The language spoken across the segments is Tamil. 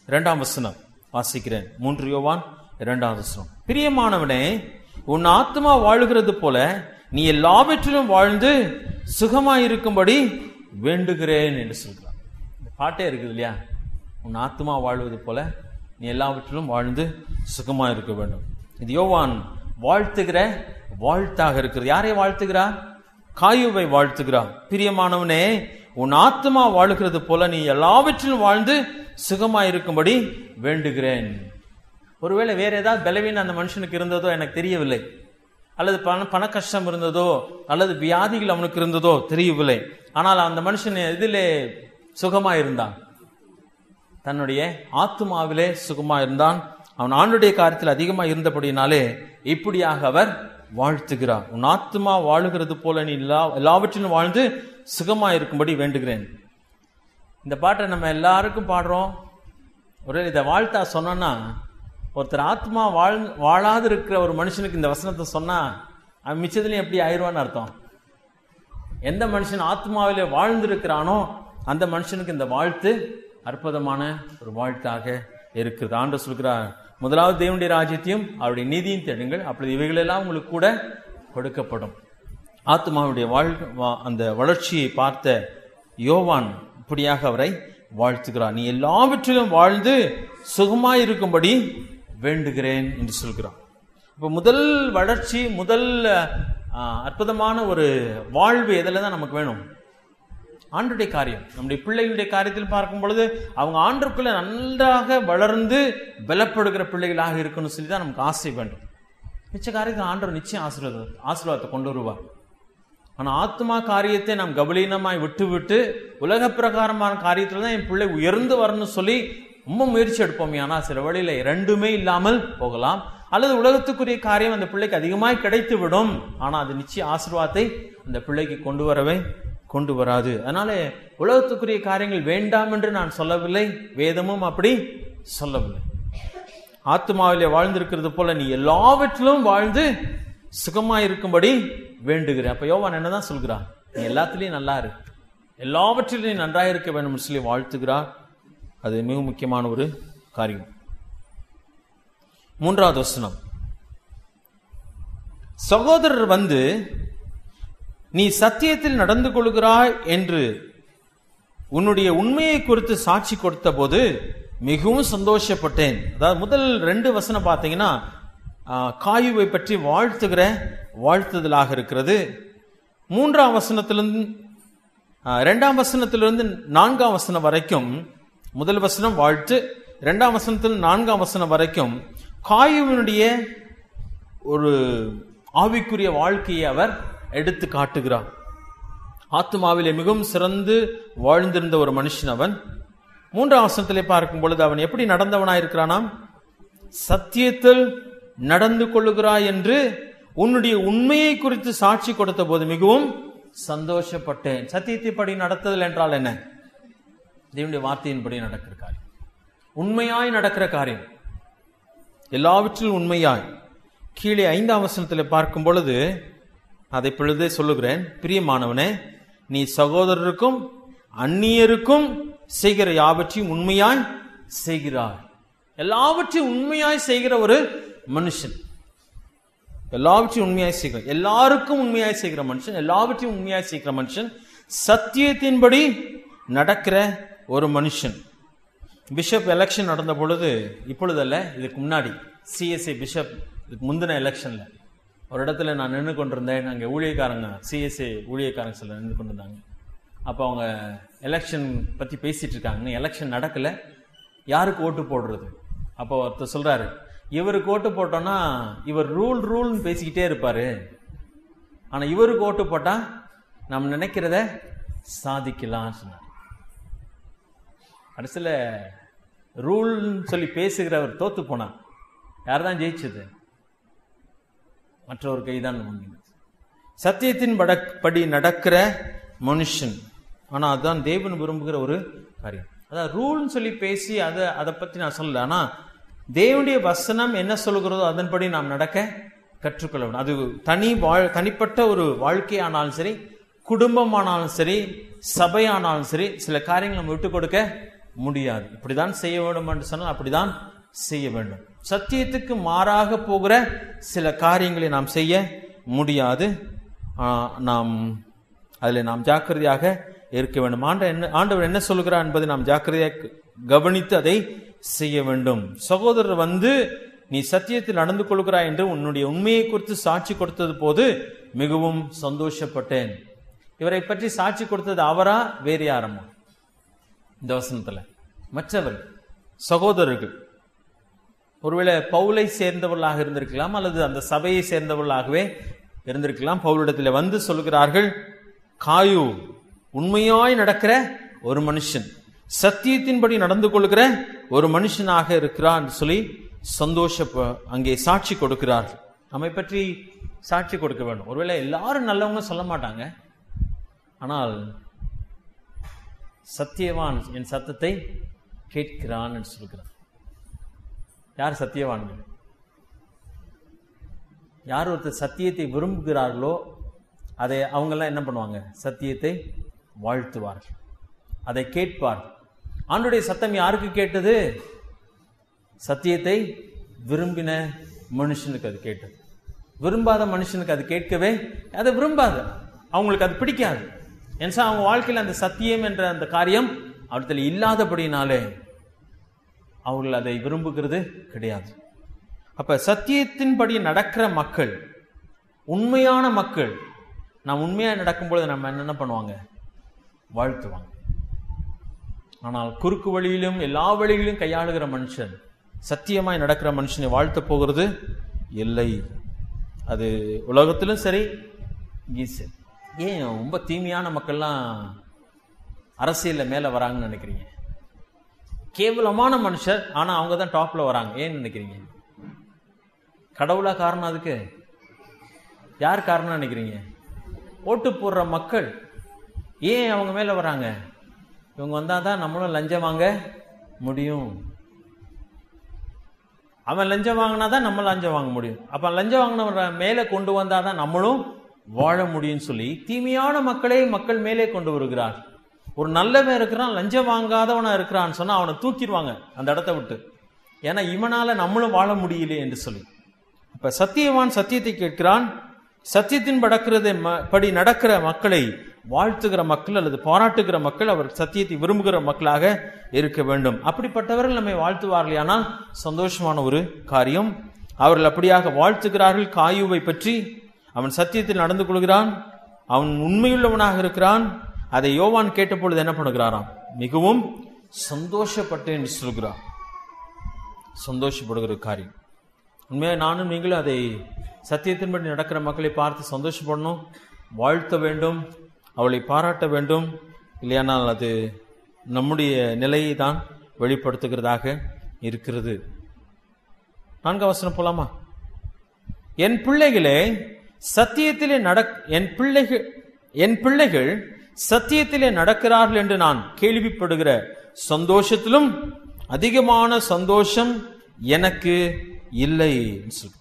இரண்டாம் வசனம் வாசிக்கிறேன் மூன்று யோவான் இரண்டாம் வசனம் பிரியமானவனே உன் ஆத்மா வாழுகிறது போல நீ எல்லாவற்றிலும் வாழ்ந்து சுகமாயிருக்கும்படி வேண்டுகிறேன் என்று சொல்கிறார் இந்த பாட்டே இருக்குது இல்லையா உன் ஆத்மா வாழ்வது போல நீ எல்லாவற்றிலும் வாழ்ந்து சுகமா இருக்க வேண்டும் இது யோவான் வாழ்த்துகிற வாழ்த்தாக இருக்கிறது யாரை வாழ்த்துகிறார் காயுவை வாழ்த்துகிறார் பிரியமானவனே உன் ஆத்மா வாழுகிறது போல நீ எல்லாவற்றிலும் வாழ்ந்து சுகமா இருக்கும்படி வேண்டுகிறேன் ஒருவேளை வேற ஏதாவது பலவீனம் அந்த மனுஷனுக்கு இருந்ததோ எனக்கு தெரியவில்லை அல்லது பண பண கஷ்டம் இருந்ததோ அல்லது வியாதிகள் அவனுக்கு இருந்ததோ தெரியவில்லை ஆனால் அந்த மனுஷன் இதிலே சுகமா இருந்தான் தன்னுடைய ஆத்மாவிலே சுகமா இருந்தான் அவன் ஆண்டுடைய காரியத்தில் அதிகமா இருந்தபடினாலே இப்படியாக அவர் வாழ்த்துகிறார் உன் ஆத்மா வாழுகிறது போல நீ எல்லா எல்லாவற்றிலும் வாழ்ந்து சுகமா இருக்கும்படி வேண்டுகிறேன் இந்த பாட்டை நம்ம எல்லாருக்கும் பாடுறோம் ஒரே இதை வாழ்த்தா சொன்னோன்னா ஒருத்தர் ஆத்மா வாழ் வாழாது இருக்கிற ஒரு மனுஷனுக்கு இந்த வசனத்தை சொன்னா அவன் மிச்சத்துலையும் எப்படி ஆயிடுவான்னு அர்த்தம் எந்த மனுஷன் ஆத்மாவிலே வாழ்ந்திருக்கிறானோ அந்த மனுஷனுக்கு இந்த வாழ்த்து அற்புதமான ஒரு வாழ்த்தாக இருக்கிறது ஆண்டு சொல்கிறார் முதலாவது தேவனுடைய ராஜ்யத்தையும் அவருடைய நீதியும் தேடுங்கள் அப்படி இவைகளெல்லாம் உங்களுக்கு கூட கொடுக்கப்படும் ஆத்மாவுடைய வாழ் வா- அந்த வளர்ச்சியை பார்த்த யோவான் இப்படியாக அவரை வாழ்த்துகிறார் நீ எல்லாவற்றிலும் வாழ்ந்து சுகமாயிருக்கும்படி வேண்டுகிறேன் என்று சொல்கிறான் இப்போ முதல் வளர்ச்சி முதல் ஆ, அற்புதமான ஒரு வாழ்வு எதில் தான் நமக்கு வேணும் ஆண்டுடைய காரியம் நம்முடைய பிள்ளைகளுடைய காரியத்தில் பார்க்கும் பொழுது அவங்க ஆண்டுக்குள்ள நன்றாக வளர்ந்து பலப்படுகிற பிள்ளைகளாக இருக்கணும்னு சொல்லி தான் நமக்கு ஆசை வேண்டும் மிச்ச காரியத்தில் ஆண்டவர் நிச்சயம் ஆசீர்வாத ஆசீர்வாதத்தை கொண்டு வருவார் ஆனா ஆத்மா காரியத்தை நாம் கபலீனமாய் விட்டு விட்டு உலக பிரகாரமான காரியத்துல தான் என் பிள்ளை உயர்ந்து வரணும்னு சொல்லி ரொம்ப முயற்சி எடுப்போமே ஆனால் சில வழியில ரெண்டுமே இல்லாமல் போகலாம் அல்லது உலகத்துக்குரிய காரியம் அந்த பிள்ளைக்கு அதிகமாய் கிடைத்து விடும் ஆனா அது நிச்சய ஆசீர்வாதத்தை அந்த பிள்ளைக்கு கொண்டு வரவே கொண்டு வராது அதனால உலகத்துக்குரிய காரியங்கள் வேண்டாம் என்று நான் சொல்லவில்லை வேதமும் அப்படி சொல்லவில்லை ஆத்மாவிலே வாழ்ந்திருக்கிறது போல நீ எல்லாவற்றிலும் வாழ்ந்து சுகமாய் இருக்கும்படி வேண்டுகிறேன் அப்ப யோவான் என்னதான் சொல்கிறான் நீ எல்லாத்துலயும் நல்லா இரு எல்லாவற்றிலும் நீ நன்றாக இருக்க வேண்டும் சொல்லி வாழ்த்துகிறார் அது மிக முக்கியமான ஒரு காரியம் மூன்றாவது வசனம் சகோதரர் வந்து நீ சத்தியத்தில் நடந்து கொள்கிறாய் என்று உன்னுடைய உண்மையை குறித்து சாட்சி கொடுத்த போது மிகவும் சந்தோஷப்பட்டேன் அதாவது முதல் ரெண்டு வசனம் பார்த்தீங்கன்னா ஆ, காயுவை பற்றி வாழ்த்துகிற வாழ்த்துதலாக இருக்கிறது மூன்றாம் வசனத்திலிருந்து ஆ, இரண்டாம் வசனத்திலிருந்து நான்காம் வசனம் வரைக்கும் முதல் வசனம் வாழ்த்து இரண்டாம் வசனத்தில் நான்காம் வசனம் வரைக்கும் காயுவினுடைய ஒரு ஆவிக்குரிய வாழ்க்கையை அவர் எடுத்து காட்டுகிறார் ஆத்மாவிலே மிகவும் சிறந்து வாழ்ந்திருந்த ஒரு மனுஷன் அவன் மூன்றாம் வசனத்திலே பார்க்கும் பொழுது அவன் எப்படி நடந்தவனாயிருக்கிறானாம் சத்தியத்தில் நடந்து கொள்ளுகிறாய் என்று உன்னுடைய உண்மையை குறித்து சாட்சி கொடுத்த போது மிகவும் சந்தோஷப்பட்டேன் சத்தியத்தை படி நடத்துதல் என்றால் என்ன தேவனுடைய வார்த்தையின்படி நடக்கிற காரியம் உண்மையாய் நடக்கிற காரியம் எல்லாவற்றிலும் உண்மையாய் கீழே ஐந்தாம் வசனத்தில் பார்க்கும் பொழுது அதை பொழுதே சொல்லுகிறேன் பிரியமானவனே நீ சகோதரருக்கும் அந்நியருக்கும் செய்கிற யாவற்றையும் உண்மையாய் செய்கிறாய் எல்லாவற்றையும் உண்மையாய் செய்கிற ஒரு மனுஷன் எல்லாவற்றையும் உண்மையாய் செய்கிற எல்லாருக்கும் உண்மையாய் செய்கிற மனுஷன் எல்லாவற்றையும் உண்மையாய் செய்கிற மனுஷன் சத்தியத்தின்படி நடக்கிற ஒரு மனுஷன் பிஷப் எலெக்ஷன் நடந்த பொழுது இப்பொழுதல்ல இதுக்கு முன்னாடி சிஎஸ்ஐ பிஷப் இதுக்கு முந்தின எலெக்ஷன்ல ஒரு இடத்துல நான் நின்று கொண்டிருந்தேன் அங்கே ஊழியக்காரங்க சிஎஸ்ஐ ஊழியக்காரங்க சில நின்று கொண்டிருந்தாங்க அப்போ அவங்க எலெக்ஷன் பற்றி பேசிட்டு இருக்காங்க எலெக்ஷன் நடக்கல யாருக்கு ஓட்டு போடுறது அப்போ ஒருத்தர் சொல்றாரு இவருக்கு ஓட்டு போட்டோம்னா இவர் ரூல் ரூல்னு பேசிக்கிட்டே இருப்பாரு ஆனா இவருக்கு ஓட்டு போட்டா நம்ம நினைக்கிறத சாதிக்கலாம்னு சொன்னார் கடைசியில் ரூல்னு சொல்லி பேசுகிறவர் தோத்து போனார் யார் தான் ஜெயிச்சது மற்றொரு கைதான் வாங்கினது சத்தியத்தின் பட- படி நடக்கிற மனுஷன் ஆனா அதுதான் தேவன் விரும்புகிற ஒரு காரியம் அதான் ரூல்னு சொல்லி பேசி அதை அதை பத்தி நான் சொல்லல ஆனா தேவனுடைய வசனம் என்ன சொல்கிறதோ அதன்படி நாம் நடக்க கற்றுக்கொள்ள வேண்டும் அது தனி வாழ் தனிப்பட்ட ஒரு வாழ்க்கையானாலும் சரி குடும்பமானாலும் சரி சபையானாலும் சரி சில காரியங்களை நம்ம விட்டு கொடுக்க முடியாது இப்படிதான் செய்ய வேண்டும் என்று சொன்னால் அப்படிதான் செய்ய வேண்டும் சத்தியத்துக்கு மாறாக போகிற சில காரியங்களை நாம் செய்ய முடியாது ஆ, நாம் அதில் நாம் ஜாக்கிரதையாக இருக்க வேண்டும் ஆண்ட என்ன ஆண்டவர் என்ன சொல்கிறார் என்பதை நாம் ஜாக்கிரதையாக கவனித்து அதை செய்ய வேண்டும் சகோதரர் வந்து நீ சத்தியத்தில் நடந்து கொள்கிறாய் என்று உன்னுடைய உண்மையை குறித்து சாட்சி கொடுத்தது போது மிகவும் சந்தோஷப்பட்டேன் இவரை பற்றி சாட்சி கொடுத்தது அவரா வேறு யாரம்மா இந்த வசனத்துல மற்றவர் சகோதரர்கள் ஒருவேளை பவுலை சேர்ந்தவர்களாக இருந்திருக்கலாம் அல்லது அந்த சபையை சேர்ந்தவர்களாகவே இருந்திருக்கலாம் பவுலிடத்தில் வந்து சொல்கிறார்கள் காயு உண்மையாய் நடக்கிற ஒரு மனுஷன் சத்தியத்தின்படி நடந்து கொள்கிற ஒரு மனுஷனாக இருக்கிறான் என்று சொல்லி சந்தோஷ அங்கே சாட்சி கொடுக்கிறார்கள் நம்மை பற்றி சாட்சி கொடுக்க வேண்டும் ஒருவேளை எல்லாரும் நல்லவங்க சொல்ல மாட்டாங்க ஆனால் சத்தியவான் என் சத்தத்தை கேட்கிறான் என்று சொல்கிறார் யார் சத்தியவான்கள் யார் ஒருத்தர் சத்தியத்தை விரும்புகிறார்களோ அதை அவங்கெல்லாம் என்ன பண்ணுவாங்க சத்தியத்தை வாழ்த்துவார்கள் அதை கேட்பார்கள் ஆண்டுடைய சத்தம் யாருக்கு கேட்டது சத்தியத்தை விரும்பின மனுஷனுக்கு அது கேட்டது விரும்பாத மனுஷனுக்கு அது கேட்கவே அதை விரும்பாது அவங்களுக்கு அது பிடிக்காது ஏன்னா அவங்க வாழ்க்கையில் அந்த சத்தியம் என்ற அந்த காரியம் அவர்களில் இல்லாதபடினாலே அவர்கள் அதை விரும்புகிறது கிடையாது அப்ப சத்தியத்தின்படி நடக்கிற மக்கள் உண்மையான மக்கள் நாம் உண்மையா நடக்கும்பொழுது நம்ம என்ன பண்ணுவாங்க வாழ்த்துவாங்க ஆனால் குறுக்கு வழியிலும் எல்லா வழிகளிலும் கையாளுகிற மனுஷன் சத்தியமாய் நடக்கிற மனுஷனை வாழ்த்த போகிறது இல்லை அது உலகத்திலும் சரி இங்கேயும் சரி ஏன் ரொம்ப தீமையான மக்கள்லாம் அரசியல்ல மேல வராங்கன்னு நினைக்கிறீங்க கேவலமான மனுஷர் ஆனா அவங்க தான் டாப்ல வராங்க ஏன் நினைக்கிறீங்க கடவுளா காரணம் அதுக்கு யார் காரணம் நினைக்கிறீங்க ஓட்டு போடுற மக்கள் ஏன் அவங்க மேல வராங்க இவங்க வந்தாதான் நம்மளும் லஞ்சம் வாங்க முடியும் அவன் லஞ்சம் வாங்கினா தான் நம்ம லஞ்சம் வாங்க முடியும் அப்ப லஞ்சம் வாங்கினவரை மேலே கொண்டு வந்தாதான் நம்மளும் வாழ முடியும்னு சொல்லி தீமையான மக்களே மக்கள் மேலே கொண்டு வருகிறார் ஒரு நல்லவன் இருக்கிறான் லஞ்சம் வாங்காதவனா இருக்கிறான்னு சொன்னா அவனை தூக்கிடுவாங்க அந்த இடத்த விட்டு ஏன்னா இவனால நம்மளும் வாழ முடியலையே என்று சொல்லி அப்ப சத்தியவான் சத்தியத்தை கேட்கிறான் சத்தியத்தின் படக்கிறது படி நடக்கிற மக்களை வாழ்த்துகிற மக்கள் அல்லது பாராட்டுகிற மக்கள் அவர் சத்தியத்தை விரும்புகிற மக்களாக இருக்க வேண்டும் அப்படிப்பட்டவர்கள் நம்மை வாழ்த்துவார்கள் ஆனால் சந்தோஷமான ஒரு காரியம் அவர்கள் அப்படியாக வாழ்த்துகிறார்கள் காயுவை பற்றி அவன் சத்தியத்தில் நடந்து கொள்கிறான் அவன் உண்மையுள்ளவனாக இருக்கிறான் அதை யோவான் கேட்டபொழுது என்ன பண்ணுகிறாராம் மிகவும் சந்தோஷப்பட்டேன் என்று சொல்கிறான் சந்தோஷப்படுகிற காரியம் உண்மையாக நானும் நீங்களும் அதை சத்தியத்தின்படி நடக்கிற மக்களை பார்த்து சந்தோஷப்படணும் வாழ்த்த வேண்டும் அவளை பாராட்ட வேண்டும் இல்லையானால் அது நம்முடைய நிலையை தான் வெளிப்படுத்துகிறதாக இருக்கிறது நான்காம் வசனம் போலாமா என் பிள்ளைகளே சத்தியத்திலே நடக் என் பிள்ளைகள் என் பிள்ளைகள் சத்தியத்திலே நடக்கிறார்கள் என்று நான் கேள்விப்படுகிற சந்தோஷத்திலும் அதிகமான சந்தோஷம் எனக்கு இல்லை என்று சொல்லு.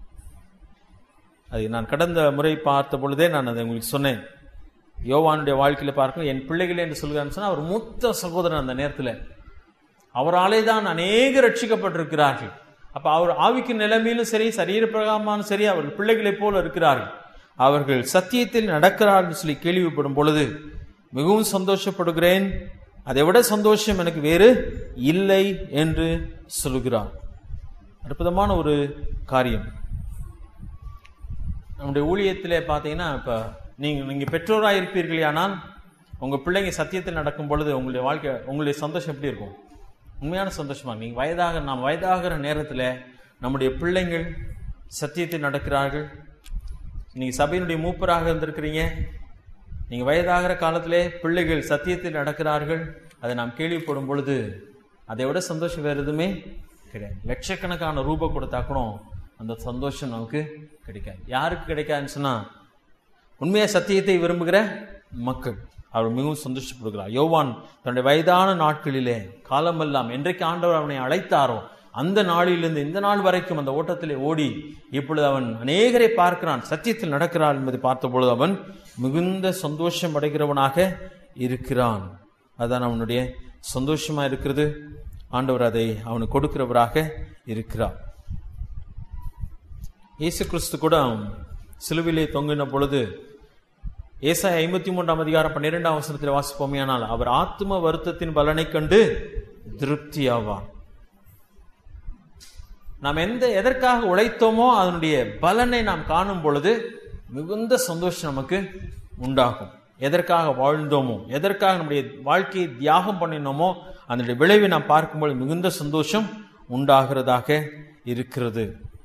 அது நான் கடந்த முறை பார்த்த பொழுதே நான் அதை உங்களுக்கு சொன்னேன் யோவானுடைய வாழ்க்கையில பார்க்கணும் என் பிள்ளைகளே என்று சொல்கிறான்னு சொன்னா அவர் மூத்த சகோதரன் அந்த நேரத்தில் அவராலே தான் அநேக ரட்சிக்கப்பட்டிருக்கிறார்கள் அப்ப அவர் ஆவிக்கு நிலைமையிலும் சரி சரீர பிரகாரமானும் சரி அவர்கள் பிள்ளைகளைப் போல இருக்கிறார்கள் அவர்கள் சத்தியத்தில் நடக்கிறார்கள் சொல்லி கேள்விப்படும் பொழுது மிகவும் சந்தோஷப்படுகிறேன் அதை விட சந்தோஷம் எனக்கு வேறு இல்லை என்று சொல்லுகிறார் அற்புதமான ஒரு காரியம் நம்முடைய ஊழியத்திலே பார்த்தீங்கன்னா இப்போ நீங்கள் நீங்கள் பெற்றோராக இருப்பீர்களே ஆனால் உங்கள் பிள்ளைங்க சத்தியத்தில் நடக்கும் பொழுது உங்களுடைய வாழ்க்கை உங்களுடைய சந்தோஷம் எப்படி இருக்கும் உண்மையான சந்தோஷமா நீங்கள் வயதாக நாம் வயதாகிற நேரத்தில் நம்முடைய பிள்ளைங்கள் சத்தியத்தில் நடக்கிறார்கள் நீங்கள் சபையினுடைய மூப்பராக இருந்திருக்கிறீங்க நீங்கள் வயதாகிற காலத்திலே பிள்ளைகள் சத்தியத்தில் நடக்கிறார்கள் அதை நாம் கேள்விப்படும் பொழுது அதை விட சந்தோஷம் வேறு எதுவுமே கிடையாது லட்சக்கணக்கான ரூபாய் கொடுத்தா கூட அந்த சந்தோஷம் நமக்கு கிடைக்காது யாருக்கு கிடைக்காதுன்னு சொன்னா உண்மையா சத்தியத்தை விரும்புகிற மக்கள் அவர் மிகவும் சந்தோஷப்படுகிறார் யோவான் தன்னுடைய வயதான நாட்களிலே காலமெல்லாம் என்றைக்கு ஆண்டவர் அவனை அழைத்தாரோ அந்த நாளிலிருந்து இந்த நாள் வரைக்கும் அந்த ஓட்டத்திலே ஓடி இப்பொழுது அவன் அநேகரை பார்க்கிறான் சத்தியத்தில் நடக்கிறான் என்பதை பார்த்தபொழுது அவன் மிகுந்த சந்தோஷம் அடைகிறவனாக இருக்கிறான் அதுதான் அவனுடைய சந்தோஷமா இருக்கிறது ஆண்டவர் அதை அவனுக்கு கொடுக்கிறவராக இருக்கிறார் இயேசு கிறிஸ்து கூட சிலுவிலே தொங்கின பொழுது ஏசாய் ஐம்பத்தி மூன்றாம் அதிகாரம் பன்னிரெண்டாம் வசனத்தில் வாசிப்போமேயானால் அவர் ஆத்ம வருத்தத்தின் பலனை கண்டு திருப்தியாவார் நாம் எந்த எதற்காக உழைத்தோமோ அதனுடைய பலனை நாம் காணும் பொழுது மிகுந்த சந்தோஷம் நமக்கு உண்டாகும் எதற்காக வாழ்ந்தோமோ எதற்காக நம்முடைய வாழ்க்கையை தியாகம் பண்ணினோமோ அதனுடைய விளைவை நாம் பார்க்கும்போது மிகுந்த சந்தோஷம் உண்டாகிறதாக இருக்கிறது